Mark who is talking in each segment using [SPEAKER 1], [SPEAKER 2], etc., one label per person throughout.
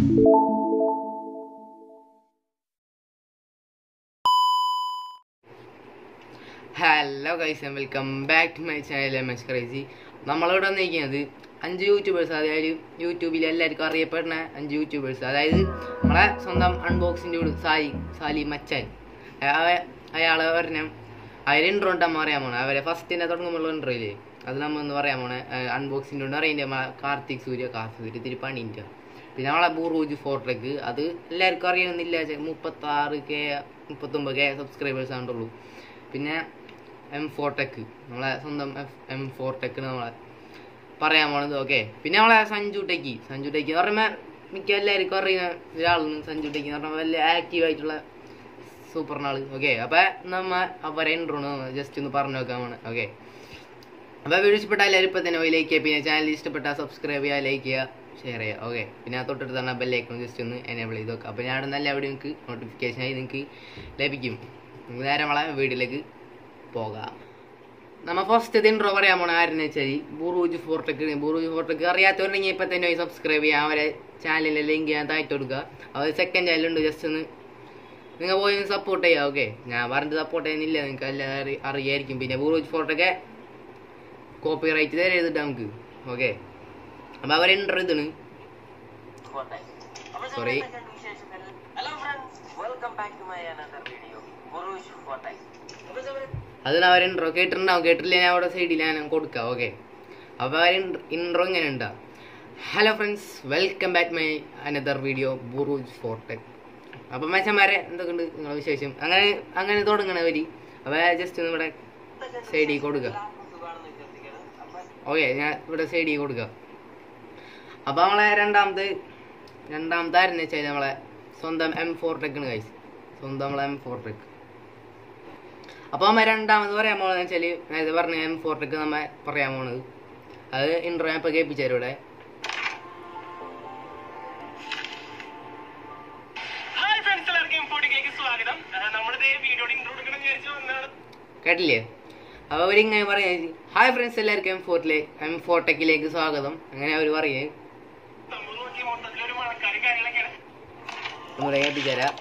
[SPEAKER 1] Hello guys and welcome back to my channel M H crazy നമ്മളിവിടെ വന്നിരിക്കുന്നത് അഞ്ച് YouTubers അതായത് യൂട്യൂബിൽ എല്ലാവർക്കും അറിയപ്പെടുന്ന അഞ്ച് യൂട്യൂബേഴ്സ് അതായത് നമ്മളെ സ്വന്തം അൺബോക്സിൻ്റെ കൂടെ സായി സാലി മച്ചാൻ അയ- അയാളെ പറഞ്ഞ അവരെ ഇൻട്രോ ഉണ്ടാകുമ്പോൾ പറയാൻ പോണേ അവരെ ഫസ്റ്റിനെ തുടങ്ങുമ്പോൾ ഇൻട്രോ ഇല്ലേ അത് നമ്മൾ ഒന്ന് പറയാൻ പോണേ അൺബോക്സിൻ്റെ കൊണ്ട് അറിയണ്ടേ നമ്മളെ കാർത്തിക് സൂര്യ കാർത്തിക് സൂര്യ ഇത്തിരി പണിൻ്റെ പിന്നെ നമ്മളെ ബൂറൂജ് ഫോർട്ടെക്ക് അത് എല്ലാവർക്കും അറിയണമെന്നില്ല മുപ്പത്താറ് കെ മുപ്പത്തൊമ്പത് കെ സബ്സ്ക്രൈബേഴ്സ് ആണ്ടുള്ളൂ പിന്നെ എം ഫോർടെക്ക് നമ്മളെ സ്വന്തം എം ഫോർടെക്ക് നമ്മളെ പറയാൻ പോണത് ഓക്കെ പിന്നെ നമ്മളെ സഞ്ജു ടെക്കി സഞ്ജു ടെക്കി എന്ന് പറയുമ്പോൾ മിക്ക എല്ലാവർക്കും അറിയുന്ന ഒരാളാണ് സഞ്ജു ടെക്കി എന്ന് പറഞ്ഞാൽ വലിയ ആക്റ്റീവ് ആയിട്ടുള്ള സൂപ്പറിനാള് ഓക്കെ അപ്പം നമ്മ അവരെ ഇൻട്രോണ് ജസ്റ്റ് ഒന്ന് പറഞ്ഞു നോക്കാൻ ഓക്കെ അപ്പോൾ വീഡിയോ ഇഷ്ടപ്പെട്ടാൽ എല്ലാവരും ഇപ്പം തന്നെ പോയി ലൈക്ക് ചെയ്യുക പിന്നെ ചാനൽ ഇഷ്ടപ്പെട്ടാൽ സബ്സ്ക്രൈബ് ചെയ്യുക ലൈക്ക് ചെയ്യുക ഷെയർ ചെയ്യുക ഓക്കെ പിന്നെ ആ തൊട്ടടുത്ത് തന്നെ ബെല്ലൈക്കൺ ജസ്റ്റ് ഒന്ന് എനേബിൾ ചെയ്ത് നോക്കുക അപ്പോൾ ഞാൻ നല്ല വീഡിയോ നിങ്ങൾക്ക് നോട്ടിഫിക്കേഷനായി നിങ്ങൾക്ക് ലഭിക്കും നമുക്ക് നേരെ നമ്മളെ വീഡിയോയിലേക്ക് പോകാം നമ്മ ഫസ്റ്റ് ഇൻട്രോ പറയാൻ പോണ ആരെന്ന് വെച്ചാൽ ബുറൂജ് ഫോർട്ടക്ക് ബുറൂജ് ഫോർട്ടക്ക് അറിയാത്തവരുണ്ടെങ്കിൽ ഇപ്പം തന്നെ പോയി സബ്സ്ക്രൈബ് ചെയ്യാം അവരെ ചാനലിലെ ലിങ്ക് ഞാൻ താഴ്ത്തി കൊടുക്കുക അവർ സെക്കൻഡ് ചാനലുണ്ട് ജസ്റ്റ് ഒന്ന് നിങ്ങൾ പോയി സപ്പോർട്ട് ചെയ്യുക ഓക്കെ ഞാൻ പറഞ്ഞിട്ട് സപ്പോർട്ട് ചെയ്യുന്നില്ല നിങ്ങൾക്ക് എല്ലാം അറി അറിയായിരിക്കും പിന്നെ ബുറൂജ് ഫോർട്ടൊക്കെ കോപ്പി റൈറ്റ് തരെ ചെയ്തിട്ട് നമുക്ക് ഓക്കെ അപ്പോൾ അവർ ഇൻട്രോ ഇതാണ് Sorry.
[SPEAKER 2] Hello friends welcome back to my another video ഗുരുഷ് ഫോർട്ടൈ
[SPEAKER 1] അതിന് അവർ ഇൻട്രോ കേട്ടിട്ടുണ്ടാവും കേട്ടില്ല ഞാൻ അവിടെ സൈഡിൽ ഞാൻ കൊടുക്കാം ഓക്കെ അപ്പോൾ അവർ ഇൻട്രോ ഇങ്ങനെ ഉണ്ടാവും hello friends welcome back my another video ബുറൂജ് ഫോർടെക് അപ്പം മച്ചന്മാരെ എന്തൊക്കെയുണ്ട് നിങ്ങളെ വിശേഷം അങ്ങനെ അങ്ങനെ തുടങ്ങണവർ അപ്പോൾ ജസ്റ്റ് ഒന്ന് ഇവിടെ സൈഡിൽ കൊടുക്കുക
[SPEAKER 2] സുഖാണെന്ന് വിശ്വസിക്കുന്നു അപ്പൊ
[SPEAKER 1] ഓക്കെ ഞാൻ ഇവിടെ സൈഡിൽ കൊടുക്കുക അപ്പോൾ നമ്മളെ രണ്ടാമത്തെ രണ്ടാമത്തെ ആരെന്ന് വെച്ചാൽ നമ്മളെ സ്വന്തം എം ഫോർ ടെക്കാണ് കൈസ് സ്വന്തം നമ്മളെ എം ഫോർ ടെക്ക് അപ്പോൾ നമ്മ രണ്ടാമത് പറയാൻ പോകുന്നത് വെച്ചാൽ നേരത്തെ പറഞ്ഞ എം ഫോർ ടെക്ക് നമ്മ പറയാൻ പോണത് അത് ഇൻട്രോ ഞാൻ ഇപ്പോൾ കേൾപ്പിച്ചു തരും ഇവിടെ
[SPEAKER 3] ഹായ് ഫ്രണ്ട്സ് എല്ലാവർക്കും ഫോർട്ടിലേക്ക് സ്വാഗതം നമ്മളിത് വീഡിയോയുടെ ഇൻട്രോ എടുക്കണം വിചാരിച്ചു വന്നാണ്
[SPEAKER 1] കേട്ടില്ലേ അപ്പോൾ അവരിങ്ങനെ പറയാം ഹായ് ഫ്രണ്ട്സ് എല്ലാവർക്കും എം ഫോർട്ടിലെ എം ഫോർ ടെക്കിലേക്ക് സ്വാഗതം അങ്ങനെ അവർ പറയേ
[SPEAKER 3] നമ്മൾ നോക്കി മൊത്തത്തിലൊരു മഴക്കാരും കാര്യങ്ങളൊക്കെയാണ്
[SPEAKER 1] നമ്മളെ കേൾപ്പിച്ചു തരാം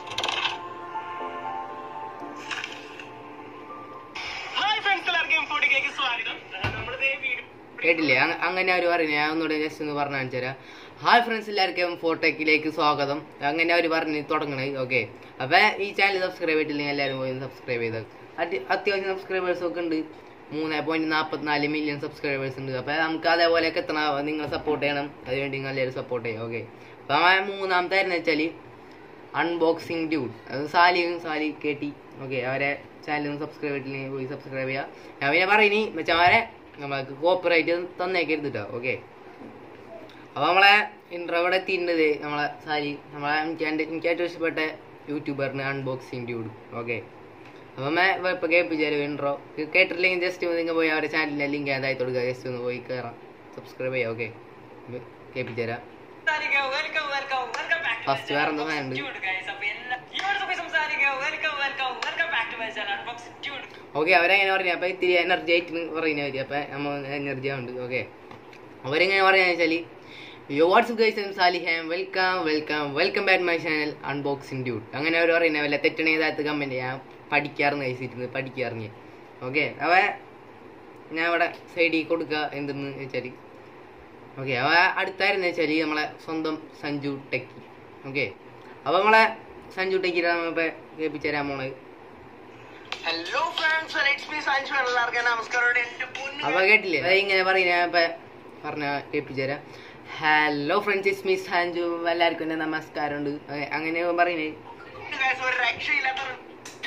[SPEAKER 3] ഹായ് ഫ്രണ്ട്സ് എല്ലാവർക്കും ഫോർട്ടിലേക്ക് സ്വാഗതം നമ്മളിത് വീഡിയോ
[SPEAKER 1] കേട്ടില്ലേ അങ്ങ- അങ്ങനെ അവർ പറയുന്നത് ഞാൻ ഒന്നുകൂടെ ജസ്റ്റ് ഒന്ന് പറഞ്ഞു കാണിച്ചു തരാം ഹായ് ഫ്രണ്ട്സ് എല്ലാവർക്കും ഫോട്ടോക്കിലേക്ക് സ്വാഗതം അങ്ങനെ അവർ പറഞ്ഞ് തുടങ്ങണേ ഓക്കെ അപ്പോൾ ഈ ചാനൽ സബ്സ്ക്രൈബ് ചെയ്തിട്ടില്ലെങ്കിൽ എല്ലാവരും പോയി സബ്സ്ക്രൈബ് ചെയ്ത് അത്യാവശ്യം സബ്സ്ക്രൈബേഴ്സ് ഒക്കെ ഉണ്ട് മൂന്ന് പോയിന്റ് നാൽപ്പത്തിനാല് മില്യൺ സബ്സ്ക്രൈബേഴ്സ് ഉണ്ട് അപ്പോൾ നമുക്ക് അതേപോലെയൊക്കെ എത്തണം നിങ്ങൾ സപ്പോർട്ട് ചെയ്യണം അതിനുവേണ്ടി നിങ്ങൾ എല്ലാവരും സപ്പോർട്ട് ചെയ്യും ഓക്കെ അപ്പോൾ ആ മൂന്നാമത്തെ ആയിരുന്നു വെച്ചാൽ അൺബോക്സിങ് ഡ്യൂഡ് അത് സാലിയും സാലി കേട്ടി ഓക്കെ അവരെ ചാനൽ സബ്സ്ക്രൈബ് ചെയ്തിട്ടില്ലെങ്കിൽ പോയി സബ്സ്ക്രൈബ് ചെയ്യുക ഞാൻ പിന്നെ പറയുനി വെച്ചവരെ നമ്മൾക്ക് കോപ്പറേറ്റ് തന്നേക്കരുത് കേട്ടോ ഓക്കെ അപ്പോൾ നമ്മളെ ഇൻട്രോ ഇവിടെ എത്തിയിട്ടുണ്ട് നമ്മളെ സാലി നമ്മളെ എനിക്ക് എൻ്റെ എനിക്ക് ഏറ്റവും ഇഷ്ടപ്പെട്ട യൂട്യൂബറിന് അൺബോക്സിങ് ഡ്യൂഡ് ഓക്കെ അപ്പം ഞാൻ ഇപ്പോൾ കേൾപ്പിച്ചാലും ഇൻട്രോ കേട്ടിട്ടില്ലെങ്കിൽ ജസ്റ്റ് നിങ്ങൾ പോയി അവരുടെ ചാനലിൻ്റെ ലിങ്ക് അതായി കൊടുക്കുക ജസ്റ്റ് ഒന്ന് പോയി കയറാം സബ്സ്ക്രൈബ് ചെയ്യാം ഓക്കെ കേൾപ്പിച്ചു തരാം
[SPEAKER 2] welcome welcome welcome back
[SPEAKER 1] First വേറെ എന്തോ സാധനമുണ്ട്.
[SPEAKER 2] ഗൈസ് അപ്പോൾ എല്ലാ ഇവരുടെ സംസാരിക്കുക welcome welcome welcome back to my channel unbox dude
[SPEAKER 1] okay അവരെങ്ങനെ പറഞ്ഞു അപ്പം ഇത്തിരി എനർജി ആയിട്ട് പറയുന്നവർ അപ്പം നമ്മൾ എനർജി ഉണ്ട് ഓക്കെ അവരെങ്ങനെ പറയാന്ന് വെച്ചാൽ യോ വാട്സ്ആപ്പ് ഗൈസ് സാലി ഹാം welcome welcome welcome back my channel unboxing dude അങ്ങനെ അവർ പറയുന്നത് വല്ല തെറ്റണ ഏതാത്ത കമൻറ്റ് ഞാൻ പഠിക്കാറുണ്ട് കഴിച്ചിരുന്നു പഠിക്കാറിഞ്ഞ് ഓക്കെ അവ ഞാൻ ഇവിടെ സൈഡിൽ കൊടുക്കുക എന്തെന്ന് വെച്ചാൽ ഓക്കെ അവ അടുത്തായിരുന്നു വെച്ചാൽ നമ്മളെ സ്വന്തം സഞ്ജു ടെക്കി ഓക്കെ അപ്പോൾ നമ്മളെ സഞ്ജു ടെക്കിയുടെ നമ്മളിപ്പോൾ കേൾപ്പിച്ചു തരാൻ പോണത്
[SPEAKER 3] hello friends it's me Sanju എല്ലാവർക്കും നമസ്കാരം എന്റെ പൊന്നു
[SPEAKER 1] അപ്പൊ കേട്ടില്ലേ അത് ഇങ്ങനെ പറയുന്ന ഇപ്പൊ പറഞ്ഞ കേൾപ്പിച്ചുതരാം ഹലോ ഫ്രണ്ട്സ് ഇസ് മിസ് ഹാൻജു എല്ലാവർക്കും എൻ്റെ നമസ്കാരം ഉണ്ട് അങ്ങനെ പറയുന്നേ
[SPEAKER 3] guys, ഒരു രക്ഷയില്ലാത്ത ഒരു-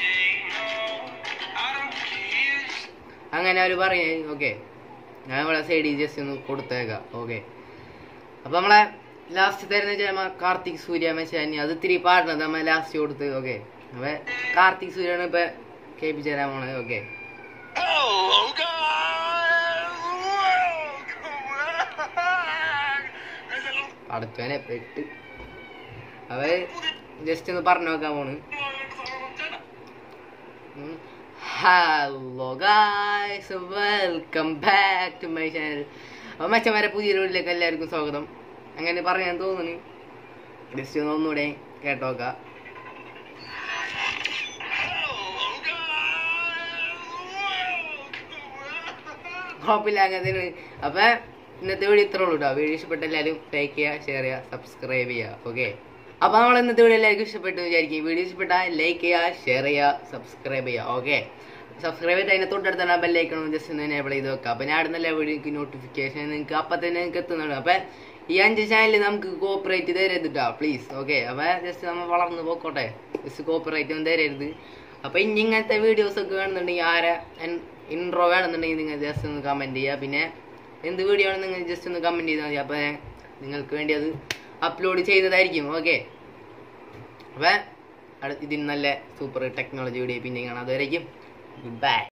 [SPEAKER 1] അങ്ങനെ അവർ പറയുന്നേ ഓക്കെ ഞാൻ ഇവിടെ സൈഡിൽ ജസ്റ്റ് ഒന്ന് കൊടുത്തേക്കാം ഓക്കെ അപ്പൊ നമ്മളെ ലാസ്റ്റ് തരുന്ന വെച്ചാൽ നമ്മ കാർത്തിക് സൂര്യ മെച്ചാനി അത് ഇത്തിരി പാടുന്നത് നമ്മ ലാസ്റ്റ് കൊടുത്ത് ഓക്കെ അപ്പൊ കാർത്തിക് സൂര്യാണ് ഇപ്പൊ കേൾപ്പിച്ചു തരാൻ പോണത് okay
[SPEAKER 3] Hello guys, welcome back.
[SPEAKER 1] അടുത്തവനെ പെട്ട് അവ ജസ്റ്റ് ഒന്ന് പറഞ്ഞു നോക്കാൻ പോണ് hello guys welcome back to my channel അപ്പോൾ മച്ചന്മാരെ പുതിയ വീട്ടിലേക്ക് എല്ലാവർക്കും സ്വാഗതം അങ്ങനെ പറയാൻ തോന്നുന്നു ജസ്റ്റ് ഒന്ന് ഒന്നുകൂടെ കേട്ടോക്കാം കുഴപ്പമില്ല അങ്ങനത്തെ അപ്പൊ ഇന്നത്തെ വീഡിയോ ഇത്രേ ഉള്ളൂ കേട്ടോ വീഡിയോ ഇഷ്ടപ്പെട്ട എല്ലാവരും ലൈക്ക് ചെയ്യുക ഷെയർ ചെയ്യുക സബ്സ്ക്രൈബ് ചെയ്യുക ഓക്കെ അപ്പൊ നമ്മൾ ഇന്നത്തെ വീഡിയോ എല്ലാവർക്കും ഇഷ്ടപ്പെട്ടു വിചാരിക്കും വീഡിയോ ഇഷ്ടപ്പെട്ടാൽ ലൈക്ക് ചെയ്യുക ഷെയർ ചെയ്യുക സബ്സ്ക്രൈബ് ചെയ്യുക ഓക്കെ സബ്സ്ക്രൈബ് ചെയ്ത് അതിനെ തൊട്ടടുത്ത് തന്നെ ബെല്ലൈക്കണം ജസ്റ്റ് ഒന്ന് എനേബിൾ ചെയ്ത് വെക്കാം അപ്പൊ ഞാൻ ഇടുന്ന എല്ലാ വീഡിയോക്ക് നോട്ടിഫിക്കേഷൻ നിങ്ങൾക്ക് അപ്പൊ തന്നെ നിങ്ങൾക്ക് എത്തുന്നുണ്ട് അപ്പൊ ഈ അഞ്ച് ചാനലിൽ നമുക്ക് കോപ്പറേറ്റ് തരരുത് കേട്ടോ പ്ലീസ് ഓക്കെ അപ്പൊ ജസ്റ്റ് നമ്മൾ വളർന്ന് പോക്കോട്ടെ ജസ്റ്റ് കോപ്പറേറ്റ് ഒന്നും തരരുത് അപ്പൊ ഇനി ഇങ്ങനത്തെ വീഡിയോസ് ഒക്കെ വേണമെന്നുണ്ടെങ്കിൽ ആരെ ഇൻട്രോ വേണമെന്നുണ്ടെങ്കിൽ നിങ്ങൾ ജസ്റ്റ് ഒന്ന് കമന്റ് ചെയ്യുക പിന്നെ എന്ത് വീഡിയോ ആണ് നിങ്ങൾ ജസ്റ്റ് ഒന്ന് കമന്റ് ചെയ്താൽ മതി അപ്പൊ നിങ്ങൾക്ക് വേണ്ടി അത് അപ്ലോഡ് ചെയ്യുന്നതായിരിക്കും ഓക്കെ അപ്പൊ അടുത്ത ഇതിന് നല്ല സൂപ്പർ ടെക്നോളജി വീഡിയോ പിന്നെ കാണാം അതുവരേക്കും ഗുഡ് ബൈ